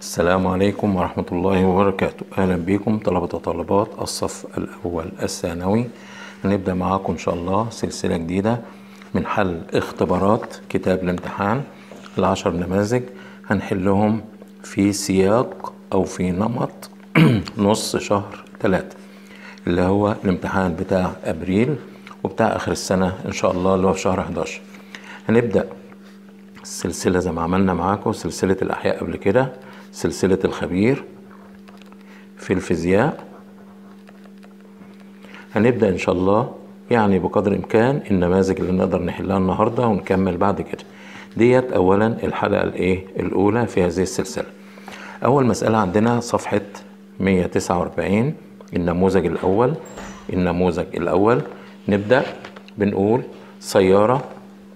السلام عليكم ورحمة الله وبركاته أهلا بكم طلبة وطالبات الصف الأول الثانوي هنبدأ معاكم إن شاء الله سلسلة جديدة من حل اختبارات كتاب الامتحان العشر نماذج هنحلهم في سياق أو في نمط نص شهر ثلاثة اللي هو الامتحان بتاع أبريل وبتاع آخر السنة إن شاء الله اللي هو في شهر 11 هنبدأ السلسلة زي ما عملنا معاكم سلسلة الأحياء قبل كده سلسلة الخبير في الفيزياء هنبدأ إن شاء الله يعني بقدر الإمكان النماذج اللي نقدر نحلها النهاردة ونكمل بعد كده ديت أولا الحلقة الإيه الأولى في هذه السلسلة أول مسألة عندنا صفحة 149 النموذج الأول النموذج الأول نبدأ بنقول سيارة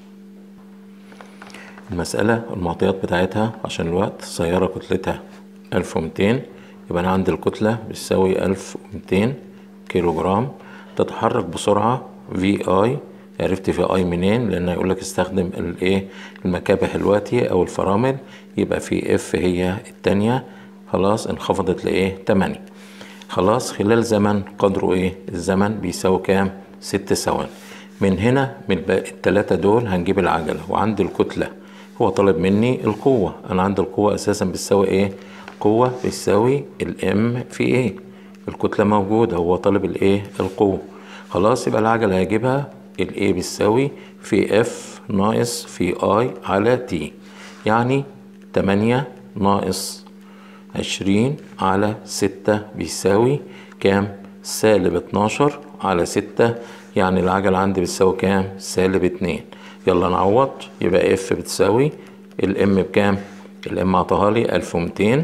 المسألة المعطيات بتاعتها عشان الوقت سيارة كتلتها 1200 يبقى أنا عندي الكتلة بتساوي 1200 كيلو جرام تتحرك بسرعة في اي عرفت في اي منين لان يقول لك استخدم الايه المكابح الواتي او الفرامل يبقى في اف هي التانية خلاص انخفضت لايه 8 خلاص خلال زمن قدره ايه الزمن بيساوي كام ست ثواني من هنا من التلاتة دول هنجيب العجلة وعندي الكتلة هو طالب مني القوة أنا عندي القوة أساسا بتساوي إيه؟ قوة بتساوي الإم في إيه؟ الكتلة موجودة هو طالب الإيه؟ القوة خلاص يبقى العجلة هجيبها الإيه بتساوي في إف ناقص في آي على تي يعني تمانية ناقص عشرين على ستة بيساوي كام؟ سالب اتناشر على ستة يعني العجلة عندي بتساوي كام؟ سالب اتنين يلا نعوض يبقى اف بتساوي الام بكام الام عطاها لي الف ومتين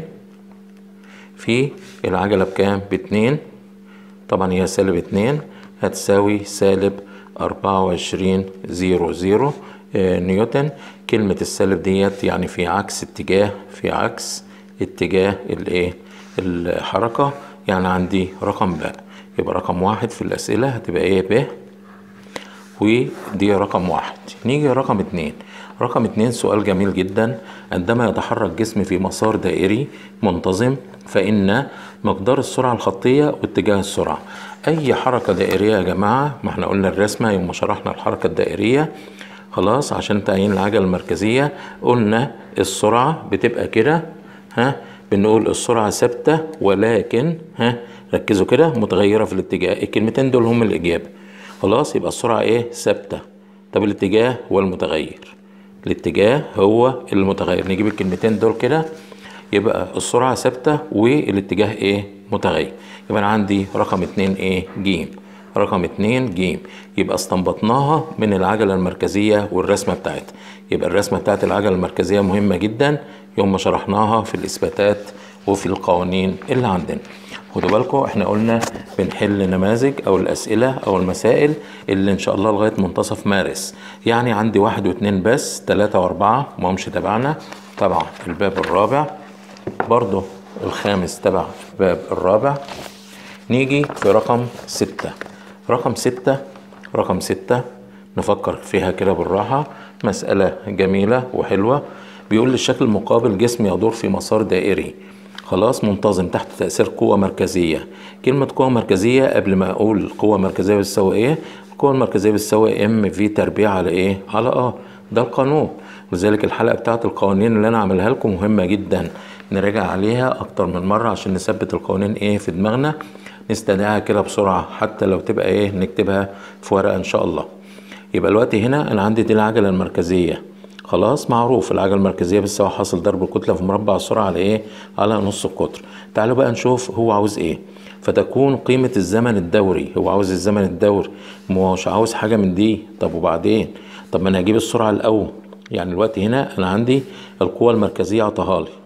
في العجلة بكام باتنين طبعا هي سالب اتنين هتساوي سالب أربعة وعشرين زيرو زيرو نيوتن كلمة السالب ديت يعني في عكس اتجاه في عكس اتجاه الايه الحركة يعني عندي رقم باء يبقى رقم واحد في الأسئلة هتبقى ايه ب ودي رقم واحد نيجي رقم اتنين رقم اتنين سؤال جميل جدا عندما يتحرك جسم في مسار دائري منتظم فإن مقدار السرعة الخطية واتجاه السرعة أي حركة دائرية يا جماعة ما احنا قلنا الرسمة يوم ما شرحنا الحركة الدائرية خلاص عشان تعيين العجلة المركزية قلنا السرعة بتبقى كده ها بنقول السرعة ثابتة ولكن ها ركزوا كده متغيرة في الاتجاه الكلمتين دول هم الإجابة خلاص يبقى السرعة ايه ثابتة طب الاتجاه هو المتغير الاتجاه هو المتغير نجيب الكلمتين دول كده يبقى السرعة ثابتة والاتجاه ايه متغير يبقى انا عندي رقم اتنين ايه جيم رقم اتنين جيم يبقى استنبطناها من العجلة المركزية والرسمة بتاعتها يبقى الرسمة بتاعت العجلة المركزية مهمة جدا يوم ما شرحناها في الإثباتات وفي القوانين اللي عندنا خدوا بالكم احنا قلنا بنحل نماذج او الاسئله او المسائل اللي ان شاء الله لغايه منتصف مارس يعني عندي واحد واثنين بس ثلاثه واربعه ما همش تبعنا طبعا الباب الرابع برضه الخامس تبع الباب الرابع نيجي في رقم ستة رقم ستة رقم ستة نفكر فيها كده بالراحة مسألة جميلة وحلوة بيقول الشكل المقابل جسم يدور في مسار دائري خلاص منتظم تحت تأثير قوة مركزية كلمة قوة مركزية قبل ما أقول قوة مركزية بتساوي إيه القوة المركزية بتساوي ام في تربيع على إيه على آه ده القانون ولذلك الحلقة بتاعت القوانين اللي أنا عاملها لكم مهمة جدا نراجع عليها أكتر من مرة عشان نثبت القوانين إيه في دماغنا نستدعيها كده بسرعة حتى لو تبقى إيه نكتبها في ورقة إن شاء الله يبقى الوقت هنا أنا عندي دي العجلة المركزية خلاص معروف العجله المركزيه بتساوي حاصل ضرب الكتله في مربع السرعه على ايه على نص القطر تعالوا بقى نشوف هو عاوز ايه فتكون قيمه الزمن الدوري هو عاوز الزمن الدوري مش عاوز حاجه من دي طب وبعدين طب ما انا هجيب السرعه الاول يعني الوقت هنا انا عندي القوه المركزيه عطاها لي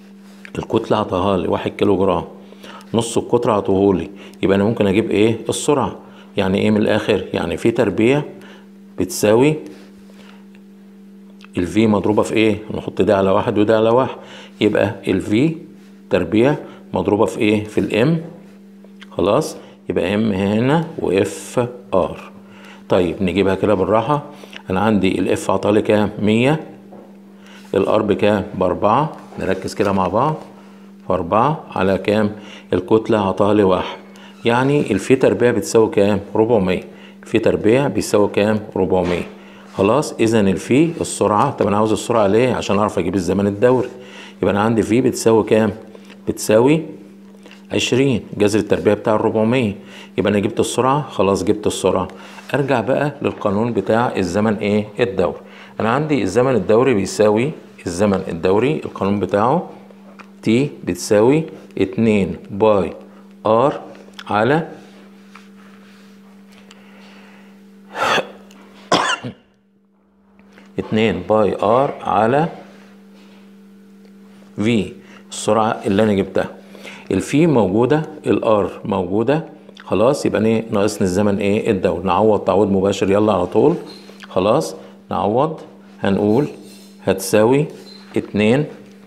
الكتله عطاها لي 1 كيلو جرام نص القطر عطوه لي يبقى انا ممكن اجيب ايه السرعه يعني ايه من الاخر يعني في تربيع بتساوي الفي مضروبة في ايه نحط ده على واحد وده على واحد يبقى الفي تربيع مضروبة في ايه في الام خلاص يبقى ام هنا واف ار طيب نجيبها كده بالراحة انا عندي الاف عطالي كام مية الار بكام باربعة نركز كده مع بعض في أربعة على كام الكتلة عطاها لي واحد يعني الفي تربيع بتساوي كام ربعمية الفي تربيع بيساوي كام ربعمية خلاص اذا الفي السرعة طب انا عاوز السرعة ليه عشان اعرف اجيب الزمن الدوري يبقى انا عندي في بتساوي كام بتساوي عشرين جذر التربيع بتاع الربعمية يبقى انا جبت السرعة خلاص جبت السرعة ارجع بقى للقانون بتاع الزمن ايه الدوري انا عندي الزمن الدوري بيساوي الزمن الدوري القانون بتاعه تي بتساوي اتنين باي ار على اتنين باي ار على في السرعة اللي انا جبتها الفي موجودة الار موجودة خلاص يبقى ايه ناقصني الزمن ايه الدوري نعوض تعويض مباشر يلا على طول خلاص نعوض هنقول هتساوي اتنين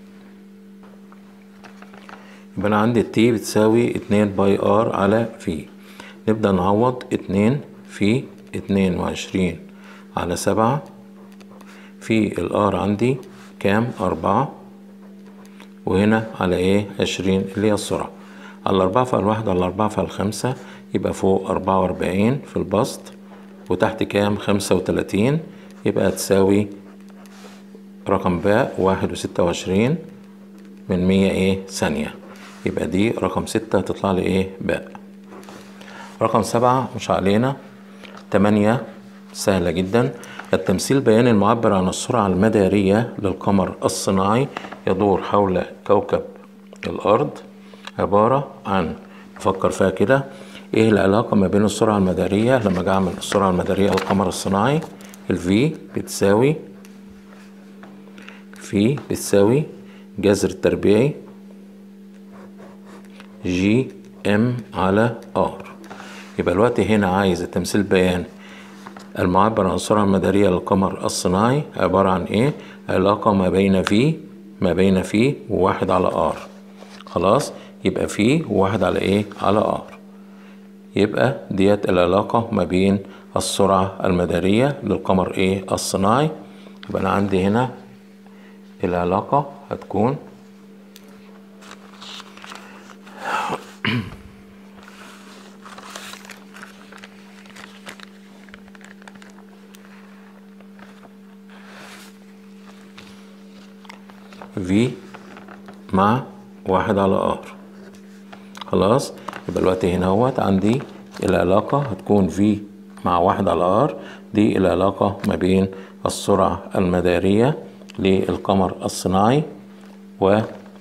يبقى انا عندي التي بتساوي اتنين باي ار على في نبدأ نعوض اتنين في اتنين وعشرين على سبعة في الار عندي كام أربعة وهنا على ايه عشرين اللي هي السرعة على الأربعة فعل واحد على الأربعة فعل خمسة يبقى فوق أربعة وأربعين في البسط وتحت كام خمسة وتلاتين يبقى تساوي رقم باء واحد وستة وعشرين من مية ايه ثانية يبقى دي رقم ستة هتطلع لي ايه باء رقم سبعة مش علينا تمانية سهلة جدا التمثيل بياني المعبر عن السرعة المدارية للقمر الصناعي يدور حول كوكب الأرض عبارة عن نفكر فيها كده ايه العلاقة ما بين السرعة المدارية لما اجي اعمل السرعة المدارية للقمر الصناعي الفي بتساوي في بتساوي جذر التربيعي جي ام على ار يبقى الوقت هنا عايز التمثيل بياني المعبر عن السرعة المدارية للقمر الصناعي عبارة عن ايه علاقة ما بين في ما بين في وواحد على ار خلاص يبقى في وواحد على ايه على ار يبقى ديت العلاقة ما بين السرعة المدارية للقمر ايه الصناعي يبقى انا عندي هنا العلاقة هتكون في مع واحد على ار خلاص يبقى الوقت هنا اهوت عندي العلاقة هتكون في مع واحد على ار دي العلاقة ما بين السرعة المدارية للقمر الصناعي و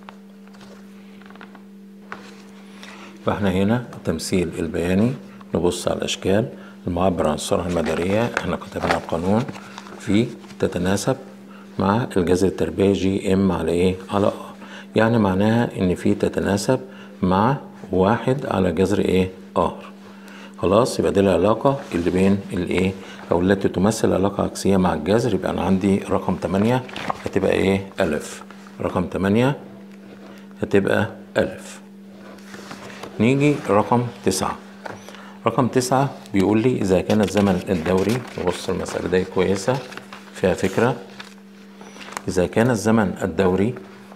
فاحنا هنا التمثيل البياني نبص على الاشكال المعبر عن السرعة المدارية احنا كتبنا القانون في تتناسب مع الجذر التربيعي جي ام على ايه على ار يعني معناها ان في تتناسب مع واحد على جذر ايه ار خلاص يبقى دي العلاقة اللي بين الايه او التي تمثل علاقة عكسية مع الجذر يبقى انا عندي رقم تمانية هتبقى ايه الف رقم تمانية هتبقى الف نيجي رقم تسعة رقم تسعة بيقول لي إذا كان الزمن الدوري نبص المسألة دي كويسة فيها فكرة إذا كان الزمن الدوري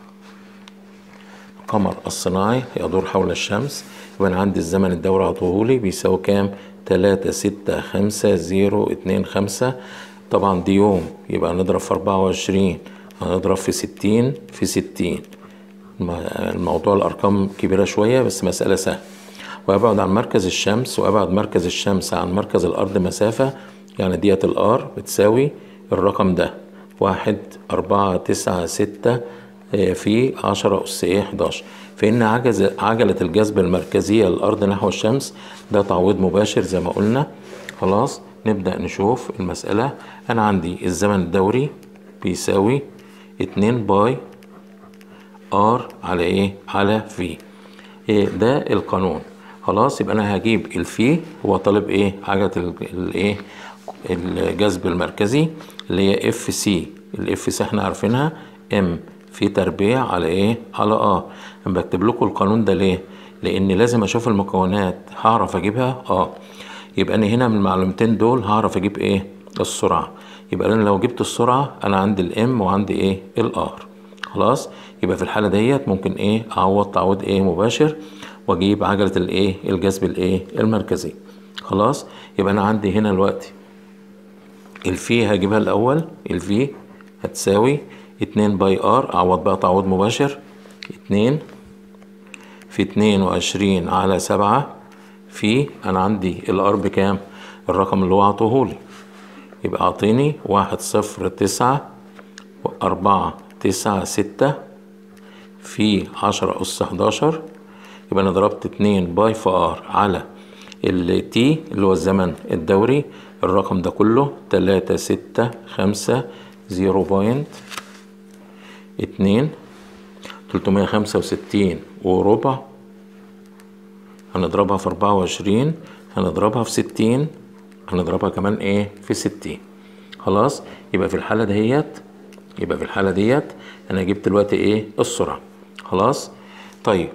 القمر الصناعي يدور حول الشمس يبقى أنا عندي الزمن الدوري عطوهولي بيساوي كام؟ تلاتة ستة خمسة زيرو اتنين خمسة طبعا دي يوم يبقى هنضرب في أربعة وعشرين هنضرب في ستين في ستين الموضوع الأرقام كبيرة شوية بس مسألة سهلة وأبعد عن مركز الشمس وأبعد مركز الشمس عن مركز الأرض مسافة يعني ديت الآر بتساوي الرقم ده واحد أربعة تسعة ستة في عشرة أس إيه حداشر فإن عجز عجلة الجذب المركزية للأرض نحو الشمس ده تعويض مباشر زي ما قلنا خلاص نبدأ نشوف المسألة أنا عندي الزمن الدوري بيساوي اتنين باي ار على ايه على في إيه ده القانون خلاص يبقى انا هجيب الفي هو طالب ايه عجله الايه الجذب المركزي اللي هي اف سي الاف سي احنا عارفينها ام في تربيع على ايه على اه انا بكتب لكم القانون ده ليه لان لازم اشوف المكونات هعرف اجيبها اه يبقى انا هنا من المعلومتين دول هعرف اجيب ايه السرعه يبقى انا لو جبت السرعه انا عندي الام وعندي ايه الار خلاص يبقى في الحالة ديت ممكن ايه اعوض تعويض ايه مباشر واجيب عجلة الايه الجذب الايه المركزي خلاص يبقى انا عندي هنا دلوقتي الفي هجيبها الاول الفي هتساوي اتنين باي ار اعوض بقى تعويض مباشر اتنين في اتنين وعشرين على سبعة في انا عندي الار بكام الرقم اللي هو عطوهولي يبقى اعطيني واحد صفر تسعة أربعة تسعة ستة في عشرة أس حداشر يبقى أنا ضربت اتنين باي في ار على التي اللي هو الزمن الدوري الرقم ده كله تلاتة ستة خمسة زيرو بوينت اتنين تلتمية خمسة وستين وربع هنضربها في أربعة وعشرين هنضربها في ستين هنضربها كمان ايه في ستين خلاص يبقى في الحالة دهيت يبقى في الحالة ديت أنا جبت دلوقتي ايه السرعة خلاص طيب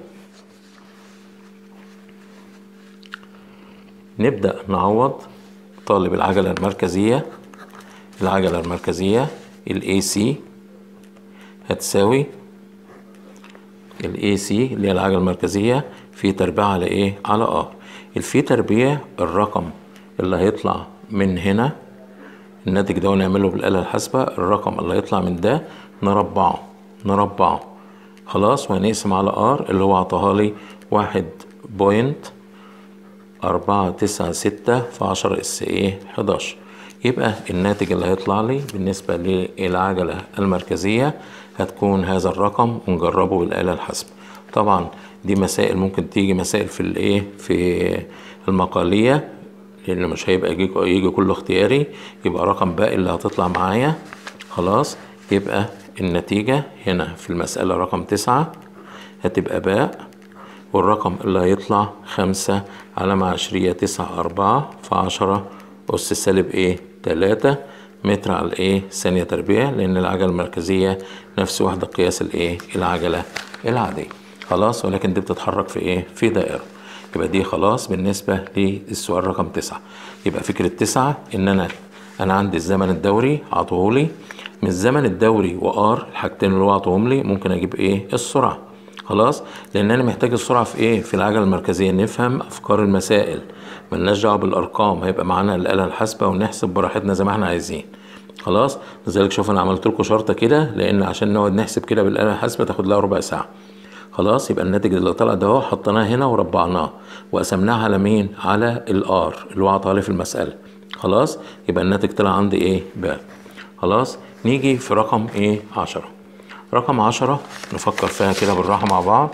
نبدأ نعوض طالب العجلة المركزية العجلة المركزية ال AC هتساوي ال AC اللي هي العجلة المركزية في تربيع على ايه على ار الفي تربيع الرقم اللي هيطلع من هنا الناتج ده ونعمله بالآلة الحاسبة الرقم اللي هيطلع من ده نربعه نربعه خلاص وهنقسم على ار اللي هو عطاها لي واحد بوينت أربعة تسعة ستة في عشرة اس ايه حداشر يبقى الناتج اللي هيطلع لي بالنسبة للعجلة المركزية هتكون هذا الرقم ونجربه بالآلة الحاسبة طبعا دي مسائل ممكن تيجي مسائل في الايه في المقالية لان مش هيبقى يجي, يجي كله اختياري يبقى رقم باقي اللي هتطلع معايا خلاص يبقى النتيجة هنا في المسألة رقم تسعة هتبقى باء والرقم اللي هيطلع خمسة على مع عشرية تسعة أربعة في عشرة أس سالب إيه تلاتة متر على الإيه ثانية تربيع لأن العجلة المركزية نفس وحدة قياس الإيه العجلة العادية خلاص ولكن دي بتتحرك في إيه في دائرة يبقى دي خلاص بالنسبة للسؤال رقم تسعة يبقى فكرة تسعة إن أنا أنا عندي الزمن الدوري عطوهولي من الزمن الدوري وآر الحاجتين اللي هو عطوهم لي ممكن أجيب إيه السرعة خلاص لأن أنا محتاج السرعة في إيه في العجلة المركزية نفهم أفكار المسائل ملناش دعوة بالأرقام هيبقى معانا الآلة الحاسبة ونحسب براحتنا زي ما احنا عايزين خلاص لذلك شوف أنا عملت لكم شرطة كده لأن عشان نقعد نحسب كده بالآلة الحاسبة تاخد لها ربع ساعة خلاص يبقى الناتج اللي طلع ده اهو حطيناه هنا وربعناه وقسمناه على مين على الار اللي هو عطاه لي في المساله خلاص يبقى الناتج طلع عندي ايه ب خلاص نيجي في رقم ايه عشرة رقم عشرة نفكر فيها كده بالراحة مع بعض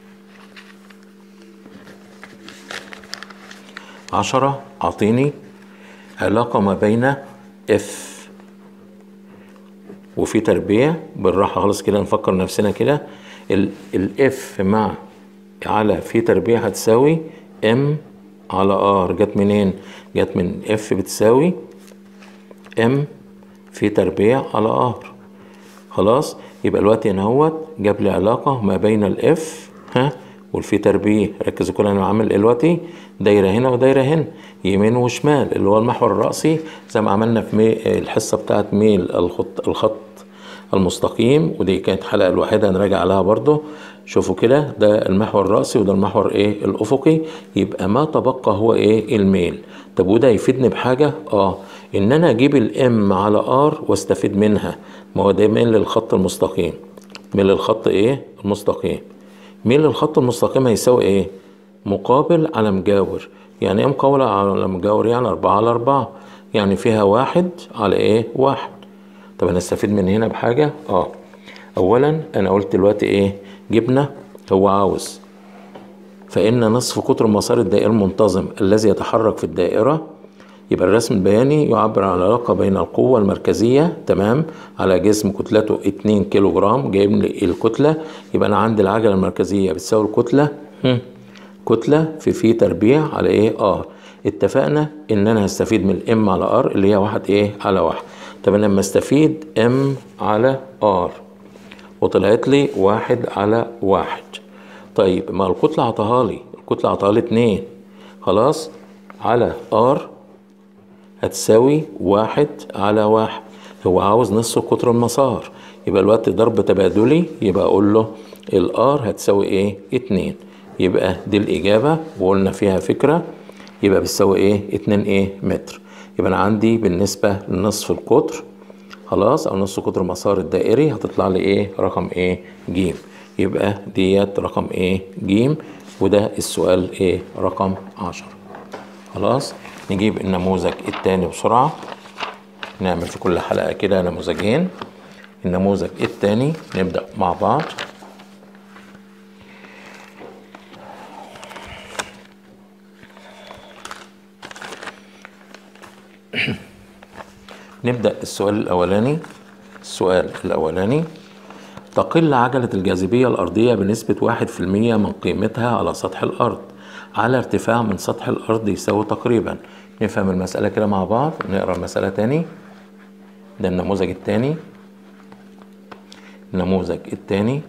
عشرة أعطيني علاقة ما بين اف وفي تربيع بالراحة خالص كده نفكر نفسنا كده الاف مع على في تربيع هتساوي ام على ار جت منين جت من اف بتساوي ام في تربيع على ار خلاص يبقى الوقت هنا اهوت جاب لي علاقة ما بين الاف ها والفي تربيع ركزوا كل انا عامل دلوقتي دايرة هنا ودايرة هنا يمين وشمال اللي هو المحور الرأسي زي ما عملنا في مي الحصة بتاعت ميل الخط الخط المستقيم ودي كانت حلقة الوحيدة هنراجع عليها برضو شوفوا كده ده المحور الرأسي وده المحور ايه الأفقي يبقى ما تبقى هو ايه الميل طب وده يفيدني بحاجة اه ان انا اجيب الام على ار واستفيد منها ما هو ده ميل للخط المستقيم ميل للخط ايه المستقيم ميل للخط المستقيم هيساوي ايه مقابل على مجاور يعني ايه مقابل على مجاور يعني أربعة على أربعة يعني فيها واحد على ايه واحد طب انا استفيد من هنا بحاجة اه اولا انا قلت دلوقتي ايه جبنا هو عاوز فان نصف قطر مسار الدائرة المنتظم الذي يتحرك في الدائرة يبقى الرسم البياني يعبر عن العلاقة بين القوة المركزية تمام على جسم كتلته 2 كيلو جرام جايب لي الكتلة يبقى أنا عندي العجلة المركزية بتساوي الكتلة هم. كتلة في في تربيع على إيه ار اتفقنا إن أنا هستفيد من الام على ار اللي هي واحد إيه على واحد طب أنا لما استفيد ام على ار وطلعت لي واحد على واحد طيب ما الكتلة عطاها لي الكتلة عطاها لي اتنين خلاص على ار هتساوي واحد على واحد هو عاوز نصف قطر المسار يبقى الوقت ضرب تبادلي يبقى اقول له الار هتساوي ايه اتنين يبقى دي الاجابة وقلنا فيها فكرة يبقى بتساوي ايه اتنين ايه متر يبقى انا عندي بالنسبة لنصف القطر خلاص او نص قطر مسار الدائري هتطلع لي ايه رقم ايه جيم يبقى ديت رقم ايه جيم وده السؤال ايه رقم عشر خلاص نجيب النموذج التاني بسرعة نعمل في كل حلقة كده نموذجين النموذج التاني نبدأ مع بعض نبدأ السؤال الأولاني السؤال الأولاني تقل عجلة الجاذبية الأرضية بنسبة واحد في المية من قيمتها على سطح الأرض على ارتفاع من سطح الأرض يساوي تقريبا نفهم المسألة كده مع بعض نقرأ المسألة تاني ده النموذج التاني النموذج التاني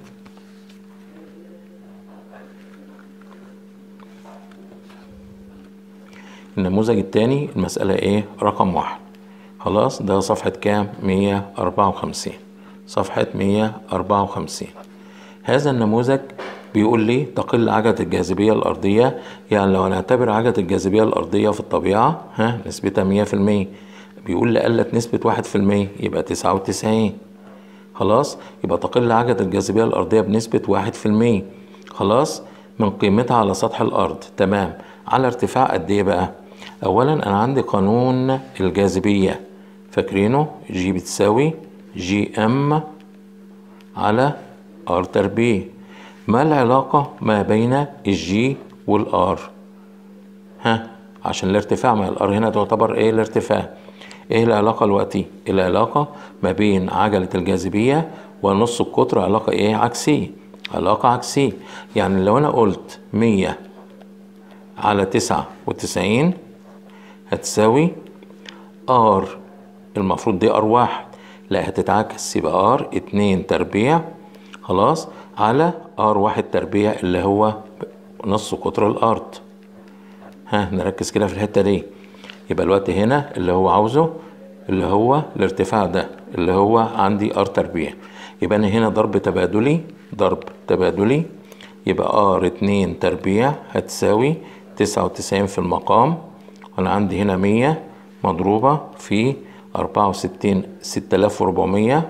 النموذج التاني المسألة ايه رقم واحد خلاص ده صفحة كام مية أربعة وخمسين صفحة مية أربعة وخمسين هذا النموذج بيقول لي تقل عجلة الجاذبية الأرضية يعني لو هنعتبر عجلة الجاذبية الأرضية في الطبيعة ها نسبتها مية في المية بيقول لي قلت نسبة واحد في المية يبقى تسعة وتسعين خلاص يبقى تقل عجلة الجاذبية الأرضية بنسبة واحد في المية خلاص من قيمتها على سطح الأرض تمام على ارتفاع قد إيه بقى أولا أنا عندي قانون الجاذبية فاكرينه جي بتساوي جي ام على ار تربيع ما العلاقة ما بين الجي والار ها عشان الارتفاع ما الار هنا تعتبر ايه الارتفاع ايه العلاقة دلوقتي العلاقة ما بين عجلة الجاذبية ونص القطر علاقة ايه عكسية علاقة عكسية يعني لو انا قلت مية على تسعة وتسعين هتساوي ار المفروض دي ار واحد لا هتتعكس يبقى ار اتنين تربيع خلاص على ار واحد تربيع اللي هو نص قطر الارض ها نركز كده في الحته دي يبقى الوقت هنا اللي هو عاوزه اللي هو الارتفاع ده اللي هو عندي ار تربيع يبقى انا هنا ضرب تبادلي ضرب تبادلي يبقى ار اتنين تربيع هتساوي تسعة وتسعين في المقام انا عندي هنا مية مضروبة في أربعة وستين ستة آلاف وربعمية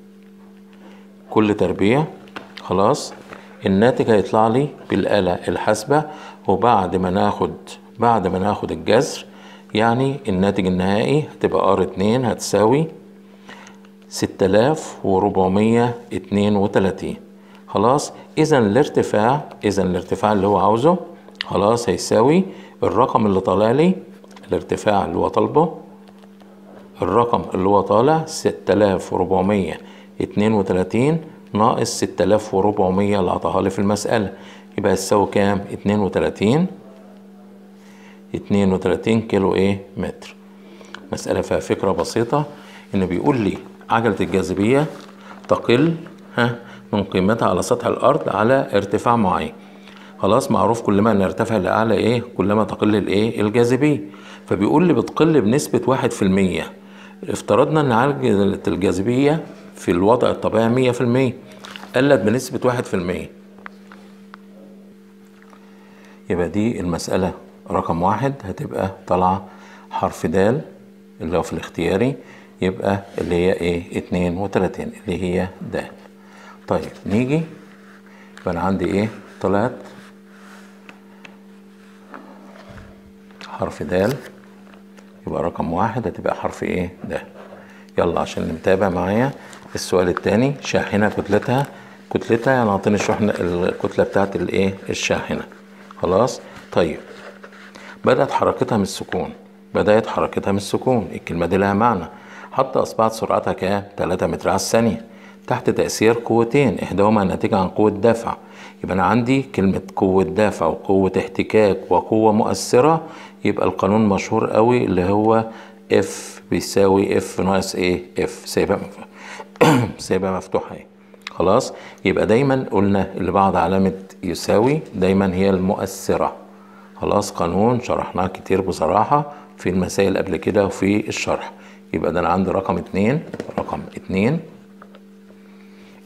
كل تربيع خلاص الناتج هيطلع لي بالآلة الحاسبة وبعد ما ناخد بعد ما ناخد الجذر يعني الناتج النهائي هتبقى ار اتنين هتساوي ستة آلاف وربعمية اتنين وتلاتين خلاص إذا الارتفاع إذا الارتفاع اللي هو عاوزه خلاص هيساوي الرقم اللي طالع لي الارتفاع اللي هو طالبه الرقم اللي هو طالع ستة آلاف وربعمية اتنين وتلاتين ناقص ستة آلاف وربعمية اللي عطاها لي في المسألة يبقى يساوي كام اتنين وتلاتين اتنين وتلاتين كيلو ايه متر مسألة فيها فكرة بسيطة إن بيقول لي عجلة الجاذبية تقل ها من قيمتها على سطح الأرض على ارتفاع معين خلاص معروف كل ما نرتفع لأعلى إيه كلما تقل الإيه الجاذبية فبيقول لي بتقل بنسبة واحد في المية افترضنا إن عجلة الجاذبية في الوضع الطبيعي مية في المية قلت بنسبة واحد في المية يبقى دي المسألة رقم واحد هتبقى طالعة حرف دال اللي هو في الاختياري يبقى اللي هي ايه اتنين وتلاتين اللي هي د طيب نيجي يبقى انا عندي ايه طلعت حرف دال يبقى رقم واحد هتبقى حرف ايه د يلا عشان نتابع معايا السؤال التاني شاحنة كتلتها كتلتها يعني اعطيني الشحنة الكتلة بتاعت الايه الشاحنة خلاص طيب بدأت حركتها من السكون بدأت حركتها من السكون الكلمة دي لها معنى حتى أصبحت سرعتها كام 3 متر على الثانية تحت تأثير قوتين إحداهما ناتجة عن قوة دفع يبقى أنا عندي كلمة قوة دفع وقوة احتكاك وقوة مؤثرة يبقى القانون مشهور قوي اللي هو اف بيساوي اف ناقص ايه اف سايبها سايبها مفتوحة اهي خلاص يبقى دايما قلنا اللي بعد علامة يساوي دايما هي المؤثرة خلاص قانون شرحناه كتير بصراحة في المسائل قبل كده وفي الشرح يبقى ده انا عندي رقم اتنين رقم اتنين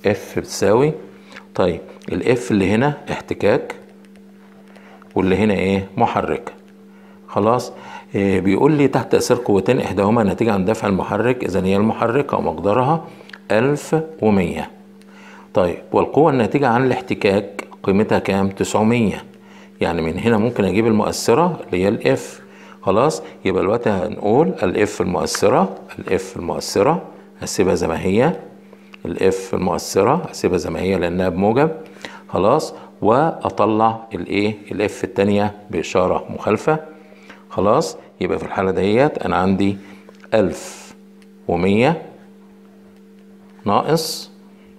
اف بتساوي طيب الاف اللي هنا احتكاك واللي هنا ايه محرك خلاص إيه بيقول لي تحت تأثير قوتين إحداهما ناتجة عن دفع المحرك إذا هي المحركة ومقدارها ألف ومية طيب والقوة الناتجة عن الاحتكاك قيمتها كام؟ تسعمية يعني من هنا ممكن أجيب المؤثرة اللي هي الإف خلاص يبقى دلوقتي هنقول الإف المؤثرة الإف المؤثرة هسيبها زي ما هي الإف المؤثرة هسيبها زي ما هي لأنها بموجب خلاص وأطلع الإيه؟ الإف التانية بإشارة مخالفة خلاص يبقى في الحالة ديت أنا عندي ألف ومية ناقص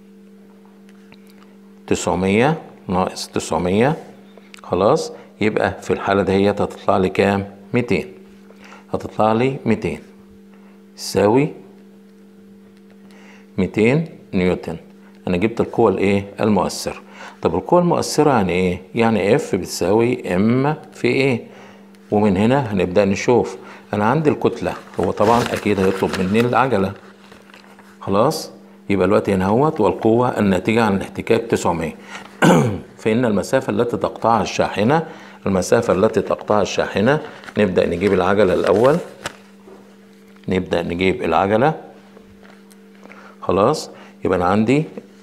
تسعمية ناقص تسعمية خلاص يبقى في الحالة ديت هتطلع لي كام؟ ميتين هتطلع لي ميتين يساوي ميتين نيوتن أنا جبت القوة الإيه؟ المؤثرة طب القوة المؤثرة يعني إيه؟ يعني اف بتساوي ام في إيه؟ ومن هنا هنبدأ نشوف أنا عندي الكتلة هو طبعا أكيد هيطلب مني العجلة خلاص يبقى الوقت هنا اهوت والقوة الناتجة عن الاحتكاك 900 فإن المسافة التي تقطعها الشاحنة المسافة التي تقطعها الشاحنة نبدأ نجيب العجلة الأول نبدأ نجيب العجلة خلاص يبقى أنا عندي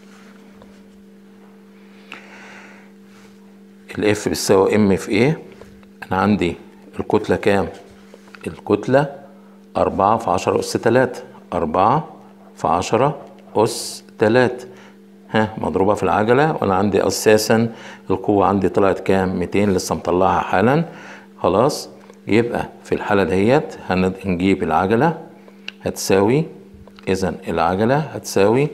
الاف بتساوي ام في ايه أنا عندي الكتلة كام؟ الكتلة أربعة في عشرة أس تلاتة أربعة في عشرة أس تلاتة ها مضروبة في العجلة وأنا عندي أساسا القوة عندي طلعت كام؟ ميتين لسه مطلعها حالا خلاص يبقى في الحالة ديت هنجيب العجلة هتساوي إذا العجلة هتساوي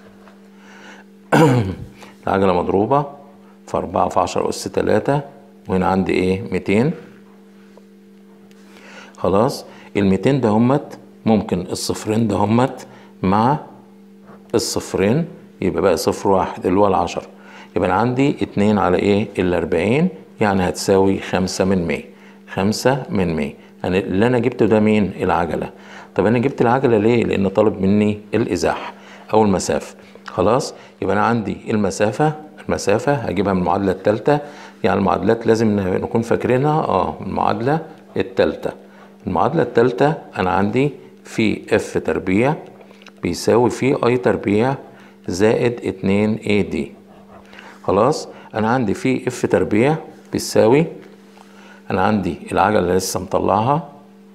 العجلة مضروبة في أربعة في عشرة أس تلاتة وهنا عندي إيه؟ ميتين خلاص الميتين ده همت ممكن الصفرين ده همت مع الصفرين يبقى بقى صفر واحد اللي هو العشرة يبقى أنا عندي اتنين على ايه الأربعين يعني هتساوي خمسة من مية خمسة من مية يعني اللي أنا جبته ده مين العجلة طب أنا جبت العجلة ليه لأن طالب مني الإزاحة أو المسافة خلاص يبقى أنا عندي المسافة المسافة هجيبها من المعادلة التالتة يعني المعادلات لازم نكون فاكرينها اه المعادلة التالتة المعادلة التالتة أنا عندي في اف تربيع بيساوي في اي تربيع زائد اتنين اي دي خلاص أنا عندي في اف تربيع بيساوي أنا عندي العجلة لسه مطلعها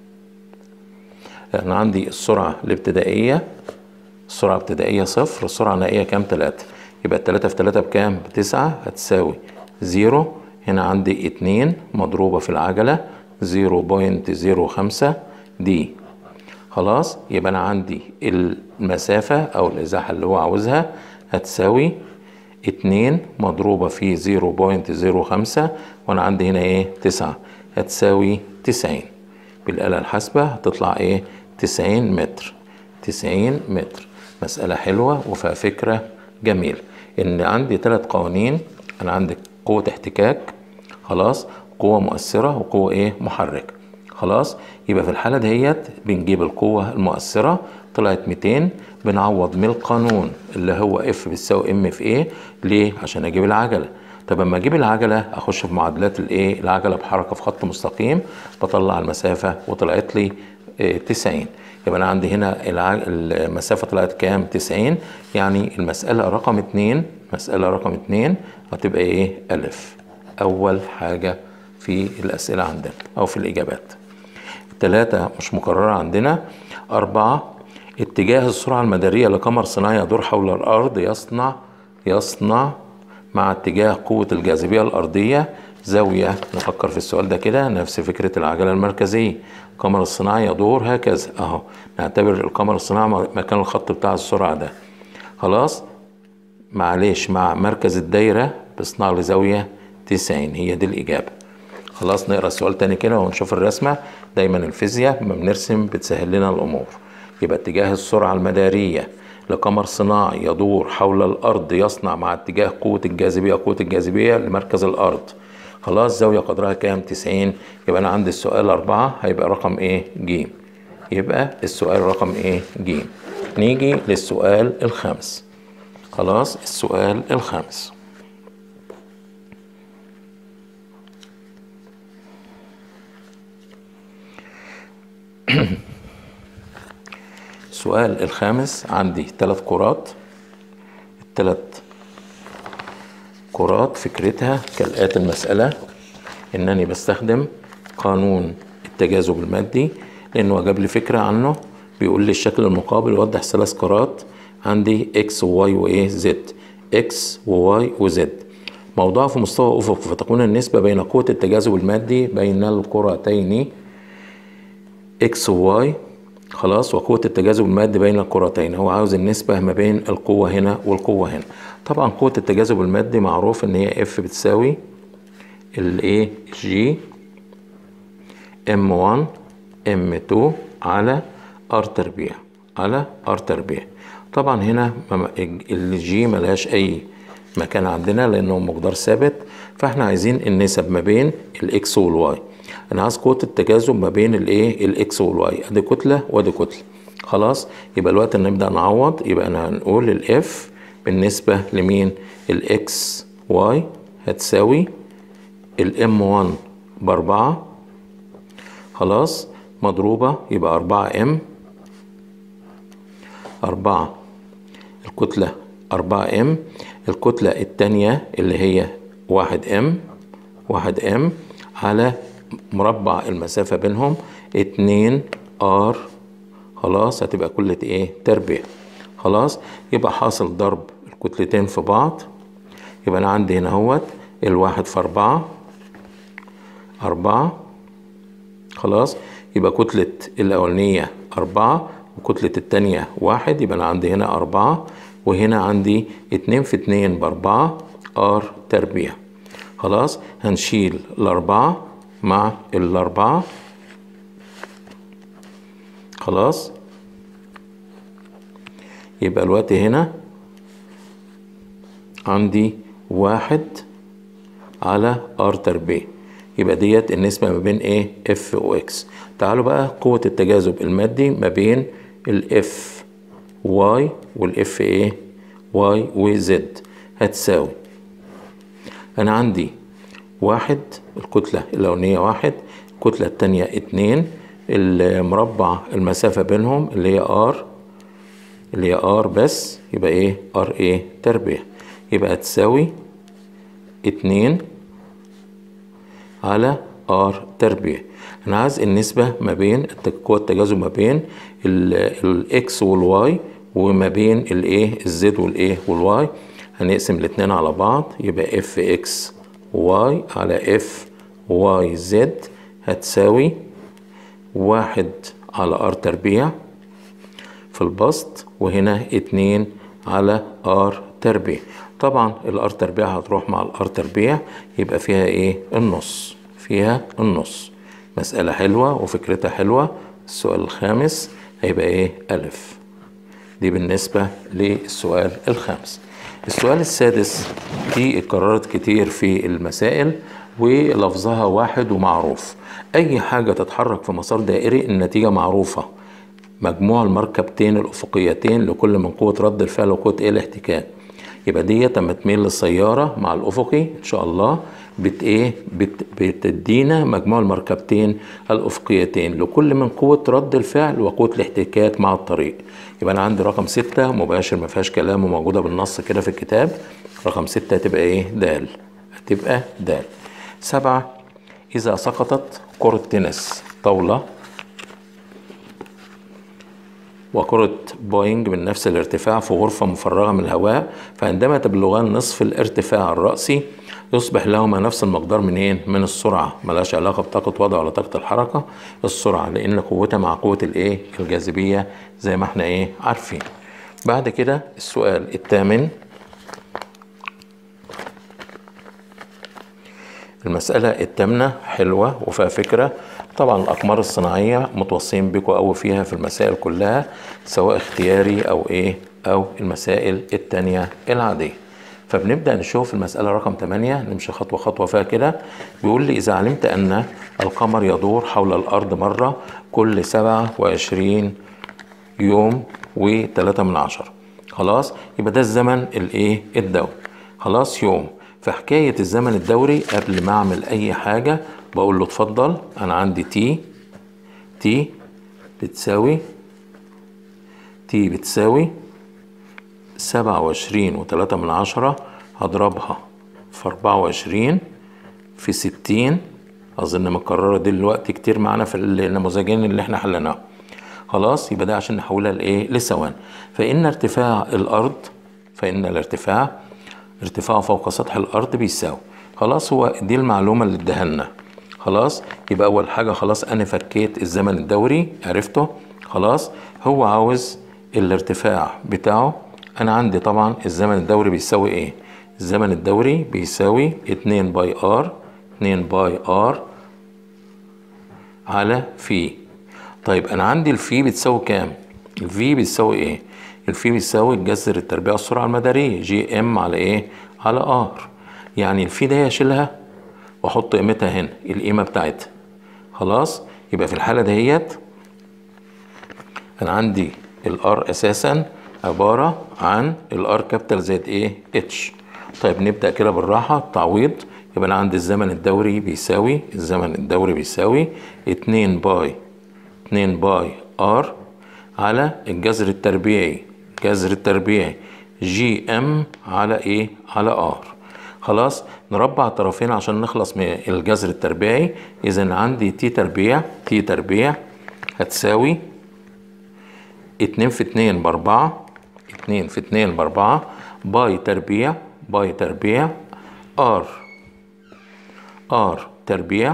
أنا عندي السرعة الابتدائية السرعة الابتدائية صفر السرعة النهائية كام تلاتة يبقى التلاتة في تلاتة بكام بتسعة هتساوي زيرو هنا عندي اتنين مضروبة في العجلة زيرو بوينت زيرو خمسة دي خلاص يبقى أنا عندي المسافة أو الإزاحة اللي هو عاوزها هتساوي اتنين مضروبة في زيرو بوينت زيرو خمسة وأنا عندي هنا إيه تسعة هتساوي تسعين بالآلة الحاسبة هتطلع إيه تسعين متر تسعين متر مسألة حلوة وفيها فكرة جميلة إن عندي ثلاث قوانين أنا عندي قوة احتكاك خلاص قوة مؤثرة وقوة إيه محركة خلاص يبقى في الحالة ديت بنجيب القوة المؤثرة طلعت 200 بنعوض من القانون اللي هو اف بتساوي ام في ايه ليه عشان اجيب العجلة طب اما اجيب العجلة اخش في معادلات الايه العجلة بحركة في خط مستقيم بطلع المسافة وطلعت لي إيه 90 يبقى انا عندي هنا الع... المسافة طلعت كام 90 يعني المسألة رقم 2 مسألة رقم 2 هتبقى ايه الف اول حاجة في الاسئلة عندنا او في الاجابات ثلاثة مش مكررة عندنا أربعة اتجاه السرعة المدارية لقمر صناعي يدور حول الأرض يصنع يصنع مع اتجاه قوة الجاذبية الأرضية زاوية نفكر في السؤال ده كده نفس فكرة العجلة المركزية القمر الصناعي يدور هكذا أهو نعتبر القمر الصناعي مكان الخط بتاع السرعة ده خلاص معلش مع مركز الدايرة بيصنع لي زاوية 90 هي دي الإجابة خلاص نقرا السؤال تاني كده ونشوف الرسمة دايما الفيزياء لما بنرسم بتسهل لنا الأمور يبقى اتجاه السرعة المدارية لقمر صناعي يدور حول الأرض يصنع مع اتجاه قوة الجاذبية قوة الجاذبية لمركز الأرض خلاص زاوية قدرها كام 90 يبقى أنا عندي السؤال أربعة هيبقى رقم إيه ج يبقى السؤال رقم إيه ج نيجي للسؤال الخامس خلاص السؤال الخامس السؤال الخامس عندي ثلاث كرات الثلاث كرات فكرتها كالآتي المسألة إنني بستخدم قانون التجاذب المادي لأنه جاب لي فكرة عنه بيقول لي الشكل المقابل يوضح ثلاث كرات عندي اكس وواي وايه زد اكس وواي وزد موضوع في مستوى افق فتكون النسبة بين قوة التجاذب المادي بين الكرتين اكس وواي خلاص وقوة التجاذب المادي بين الكرتين هو عاوز النسبة ما بين القوة هنا والقوة هنا طبعا قوة التجاذب المادي معروف ان هي اف بتساوي الايه جي ام 1 ام 2 على ار تربيع على ار تربيع طبعا هنا الجي ملهاش اي مكان عندنا لانه مقدار ثابت فاحنا عايزين النسب ما بين الاكس والواي انا عايز قوه التجاذب ما بين الايه الاكس والواي ادي كتله وادي كتله خلاص يبقى الوقت نبدا نعوض يبقى انا هنقول الاف بالنسبه لمين الاكس واي هتساوي الام 1 باربعة خلاص مضروبة يبقى أربعة ام أربعة الكتلة أربعة ام الكتلة التانية اللي هي واحد ام واحد ام على مربع المسافة بينهم اتنين ار خلاص هتبقى كلة ايه تربيع خلاص يبقى حاصل ضرب الكتلتين في بعض يبقى انا عندي هنا اهوت الواحد في اربعة اربعة خلاص يبقى كتلة الاولانية اربعة وكتلة التانية واحد يبقى انا عندي هنا اربعة وهنا عندي اتنين في اتنين باربعة ار تربيع خلاص هنشيل الاربعة مع الاربعة خلاص يبقى الوقت هنا عندي واحد على ار تربيع يبقى ديت النسبة ما بين ايه اف و اكس تعالوا بقى قوة التجاذب المادي ما بين الاف واي والاف ايه واي وزد هتساوي انا عندي واحد الكتلة الأولانية واحد الكتلة التانية اتنين المربع المسافة بينهم اللي هي ار اللي هي ار بس يبقى ايه ار ايه تربيع يبقى تساوي اتنين على ار تربيع انا عايز النسبة ما بين قوة التجاذب ما بين الاكس والواي وما بين الايه الزد والايه والواي هنقسم الاتنين على بعض يبقى اف اكس واي على اف واي زد هتساوي واحد على ار تربيع في البسط وهنا اتنين على ار تربيع طبعا الار تربيع هتروح مع الار تربيع يبقى فيها ايه النص فيها النص مسألة حلوة وفكرتها حلوة السؤال الخامس هيبقى ايه ألف دي بالنسبة للسؤال الخامس السؤال السادس دي اتكررت كتير في المسائل ولفظها واحد ومعروف أي حاجة تتحرك في مسار دائري النتيجة معروفة مجموع المركبتين الأفقيتين لكل من قوة رد الفعل وقوة إيه الاحتكاك يبقى ديت لما تميل للسيارة مع الأفقي إن شاء الله بت إيه بت بتدينا مجموع المركبتين الأفقيتين لكل من قوة رد الفعل وقوة الاحتكاك مع الطريق يبقى أنا عندي رقم ستة مباشر ما فيهاش كلام وموجودة بالنص كده في الكتاب رقم ستة هتبقى إيه دال هتبقى دال سبعة إذا سقطت كرة تنس طاولة وكرة بوينج من نفس الارتفاع في غرفة مفرغة من الهواء فعندما تبلغان نصف الارتفاع الرأسي يصبح لهما نفس المقدار منين؟ من السرعة ملهاش علاقة بطاقة وضع ولا طاقة الحركة السرعة لأن قوتها مع قوة الإيه؟ الجاذبية زي ما احنا إيه؟ عارفين. بعد كده السؤال الثامن المسألة الثامنة حلوة وفيها فكرة طبعا الأقمار الصناعية متوصين بكم أوي فيها في المسائل كلها سواء اختياري أو إيه أو المسائل التانية العادية فبنبدأ نشوف المسألة رقم 8 نمشي خطوة خطوة فيها كده بيقول لي إذا علمت أن القمر يدور حول الأرض مرة كل 27 يوم وثلاثة من عشرة خلاص يبقى ده الزمن الايه الدوري خلاص يوم في حكاية الزمن الدوري قبل ما اعمل اي حاجة بقول له اتفضل انا عندي تي تي بتساوي تي بتساوي سبعة وعشرين وتلاتة من عشرة هضربها في أربعة وعشرين في ستين أظن مكررة دي دلوقتي كتير معانا في النموذجين اللي احنا حليناهم خلاص يبقى ده عشان نحولها لإيه لثوان فإن ارتفاع الأرض فإن الارتفاع ارتفاعه فوق سطح الأرض بيساوي خلاص هو دي المعلومة اللي اداها لنا خلاص يبقى أول حاجة خلاص أنا فكيت الزمن الدوري عرفته خلاص هو عاوز الارتفاع بتاعه أنا عندي طبعا الزمن الدوري بيساوي إيه الزمن الدوري بيساوي اتنين باي ار اتنين باي ار على في طيب انا عندي الفي بتساوي كام الفي بتساوي ايه الفي بتساوي الجذر التربيع السرعه المداريه جي ام على ايه على ار يعني الفي ده اشيلها واحط قيمتها هنا القيمه بتاعتها خلاص يبقى في الحاله دهيت انا عندي الار اساسا عباره عن الار كابيتال زائد ايه اتش طيب نبدا كده بالراحه تعويض يبقى انا عندي الزمن الدوري بيساوي الزمن الدوري بيساوي اتنين باي اتنين باي ار على الجذر التربيعي الجذر التربيعي جي ام على ايه على ار خلاص نربع الطرفين عشان نخلص من الجذر التربيعي اذا عندي تي تربيع تي تربيع هتساوي اتنين في اتنين باربعة اتنين في اتنين باربعة باي تربيع باي تربيع ار ار تربيع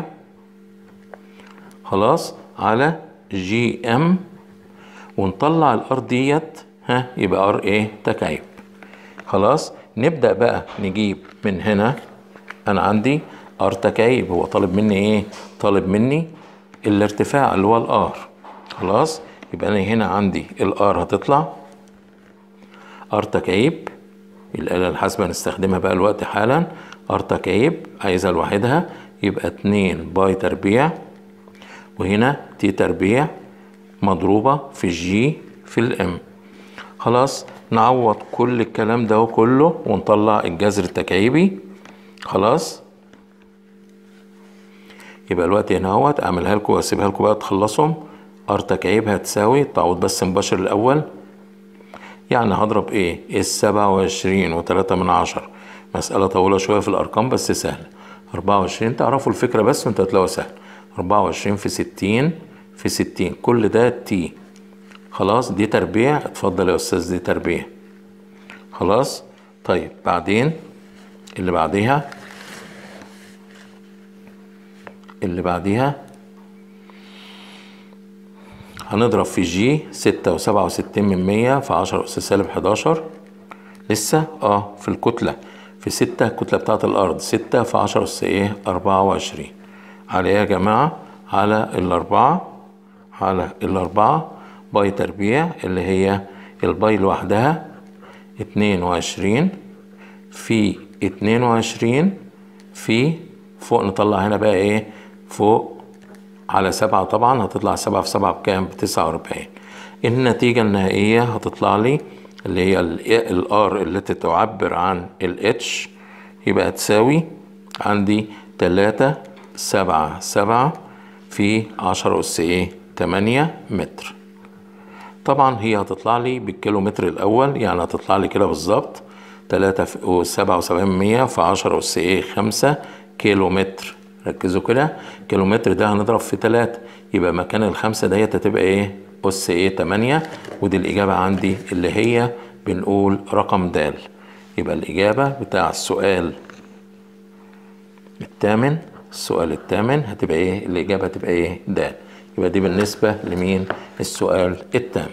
خلاص على جي ام ونطلع الار ديت ها يبقى ار ايه تكعيب خلاص نبدا بقى نجيب من هنا انا عندي ار تكعيب هو طالب مني ايه طالب مني الارتفاع اللي هو الار خلاص يبقى انا هنا عندي الار هتطلع ار تكعيب الآلة الحاسبة هنستخدمها بقى الوقت حالا ار تكعيب عايزها لوحدها يبقى اتنين باي تربيع وهنا تي تربيع مضروبة في الجي في الام خلاص نعوض كل الكلام ده كله ونطلع الجذر التكعيبي خلاص يبقى الوقت هنا اهوت اعملها لكم واسيبها لكم بقى تخلصهم ار تكعيب هتساوي تعوض بس مباشر الاول يعني هضرب ايه السبعة وعشرين وتلاتة من عشر مسألة طويلة شوية في الأرقام بس سهلة أربعة وعشرين تعرفوا الفكرة بس وانت هتلاقوها سهلة أربعة وعشرين في ستين في ستين كل ده تي خلاص دي تربيع اتفضل يا أستاذ دي تربيع خلاص طيب بعدين اللي بعديها اللي بعديها هنضرب في جي ستة وسبعة وستين من مية في عشرة أس سالب حداشر لسه اه في الكتلة في ستة الكتلة بتاعة الأرض ستة في عشرة أس ايه أربعة وعشرين على ايه يا جماعة على الأربعة على الأربعة باي تربيع اللي هي الباي لوحدها اتنين وعشرين في اتنين وعشرين في فوق نطلع هنا بقى ايه فوق على سبعة طبعا هتطلع سبعة في سبعة بكام بتسعة وأربعين النتيجة النهائية هتطلع لي اللي هي الار التي تعبر عن الاتش يبقى تساوي عندي تلاتة سبعة سبعة في عشرة أس إيه تمانية متر طبعا هي هتطلع لي بالكيلومتر الأول يعني هتطلع لي كده بالظبط تلاتة وسبعة وسبعين مية في عشرة أس إيه خمسة كيلو متر ركزوا كده كيلومتر ده هنضرب في تلاتة يبقى مكان الخمسة ديت هتبقى ايه أس ايه تمانية ودي الإجابة عندي اللي هي بنقول رقم د يبقى الإجابة بتاع السؤال الثامن السؤال الثامن هتبقى ايه الإجابة هتبقى ايه د يبقى دي بالنسبة لمين السؤال الثامن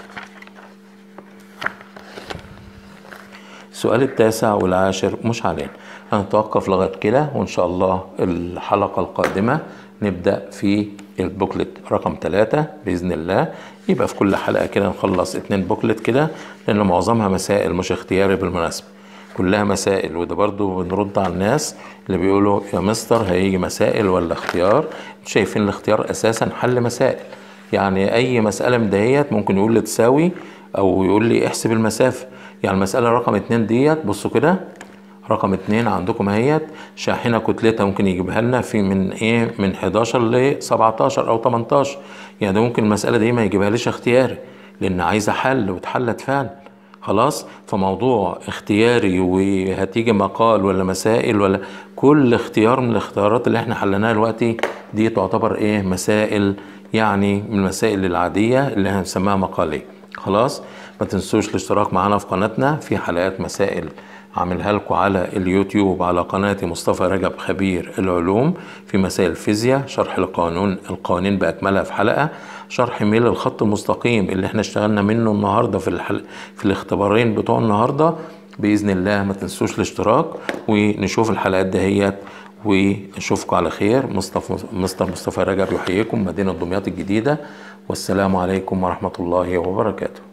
السؤال التاسع والعاشر مش علينا هنتوقف لغايه كده وان شاء الله الحلقه القادمه نبدا في البوكلت رقم ثلاثة بإذن الله يبقى في كل حلقة كده نخلص اتنين بوكلت كده لأن معظمها مسائل مش اختياري بالمناسبة كلها مسائل وده برضو بنرد على الناس اللي بيقولوا يا مستر هيجي مسائل ولا اختيار شايفين الاختيار أساسا حل مسائل يعني أي مسألة من دهيت ممكن يقول لي تساوي أو يقول لي احسب المسافة يعني المسألة رقم اتنين ديت بصوا كده رقم اتنين عندكم اهيت شاحنة كتلتها ممكن يجيبها لنا في من ايه من 11 ل 17 او 18 يعني ده ممكن المسألة دي ما يجيبها ليش اختياري لان عايزة حل واتحلت فعلا خلاص فموضوع اختياري وهتيجي مقال ولا مسائل ولا كل اختيار من الاختيارات اللي احنا حلناها دلوقتي دي تعتبر ايه مسائل يعني من المسائل العادية اللي هنسميها مقالية خلاص ما تنسوش الاشتراك معنا في قناتنا في حلقات مسائل عاملها لكم على اليوتيوب على قناتي مصطفى رجب خبير العلوم في مسائل الفيزياء شرح القانون القوانين بأكملها في حلقة شرح ميل الخط المستقيم اللي احنا اشتغلنا منه النهارده في الحل... في الاختبارين بتوع النهارده بإذن الله ما تنسوش الاشتراك ونشوف الحلقات دهيت ونشوفكم على خير مصطفى مستر مصطفى رجب يحييكم مدينة دمياط الجديدة والسلام عليكم ورحمة الله وبركاته